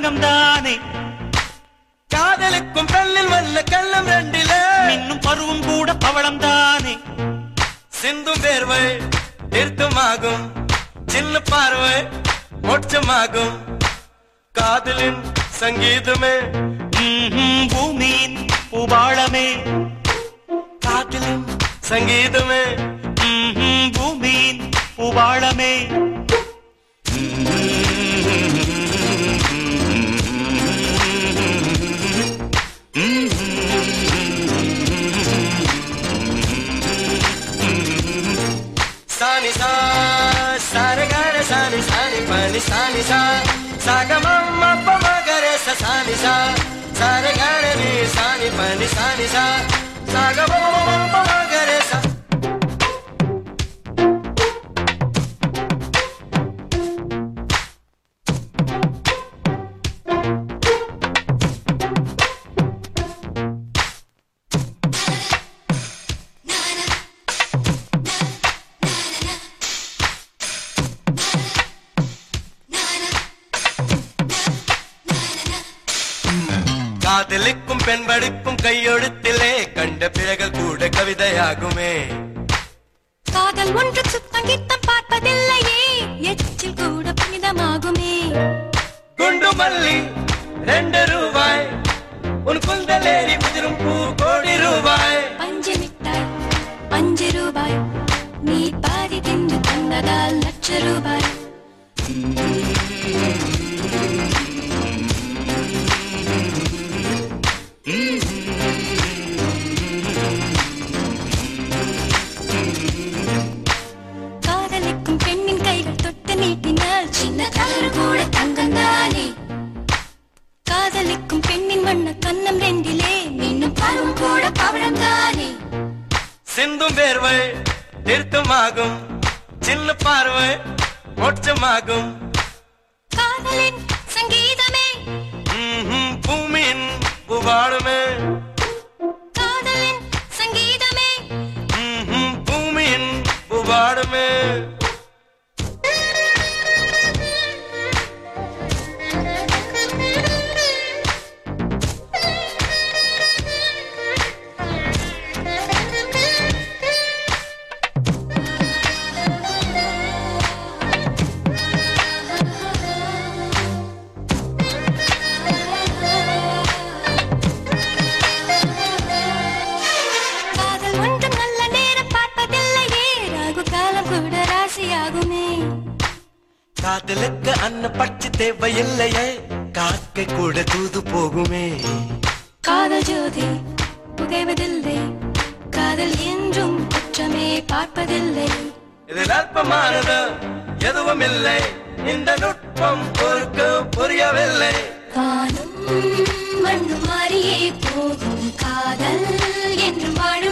தங்கம் தானே காதலுக்கும் பெண்ணில் வல்ல கள்ளம் ரெண்டில மின்னும் பருவம் கூட பவளம் தானே சிந்தும் வேர்வை நிறுத்தமாகும் சின்ன பார்வை மோட்சமாகும் காதலின் சங்கீதமே ம்ஹும், பூமியின் பூபாளமே காதலின் சங்கீதமே ம்ஹும், பூமியின் பூபாளமே சானி சா சாரகார சானி சானி பனி சானி சா சாகமம் அப்ப மகரே ச சானி சா சாரகார நீ சானி பனி சானி சா சாகமம் அப்ப மகரே ச காதலிக்கும் பெண் படிப்பும் கையெழுத்திலே கண்ட பிறகள் கூட கவிதையாகுமே காதல் ஒன்று சுத்தங்கித்தம் பார்ப்பதில்லையே எச்சில் கூட புனிதமாகுமே குண்டு மல்லி ரெண்டு ரூபாய் உன் குந்தலேறி முதிரும் பூ கோடி ரூபாய் பஞ்சு மிட்டாய் அஞ்சு ரூபாய் நீ பாதி தின்று தந்ததால் லட்ச ரூபாய் காதலிக்கும் பெண்ணின் கைகள் தொட்டு நீட்டினால் சின்ன தவறு கூட தங்கம் தானே காதலிக்கும் பெண்ணின் வண்ண கண்ணம் ரெண்டிலே மீண்டும் பருவம் கூட பவழம் தானே சிந்தும் வேர்வை நிறுத்தமாகும் சின்ன பார்வை மோட்சமாகும் காதலின் சங்கீதமே ம்ஹும், பூமியின் புவாடுமே காதலின் சங்கீதமே ம்ஹும், பூமியின் புவாடுமே காதல் ஒன்றும் நல்ல நேரம் பார்ப்பதில்லையே ராகு காலம் கூட ராசியாகுமே காதலுக்கு அன்ன பட்சி தேவையில்லையே காக்கை கூட தூது போகுமே காதல் ஜோதி புகைவதில்லை காதல் என்றும் குற்றமே பார்ப்பதில்லை இதில் அல்பமானது எதுவும் இல்லை இந்த நுட்பம் பொறுக்க புரியவில்லை வானும் மண்ணும் மாறியே போகும் காதல் என்றும் வாழ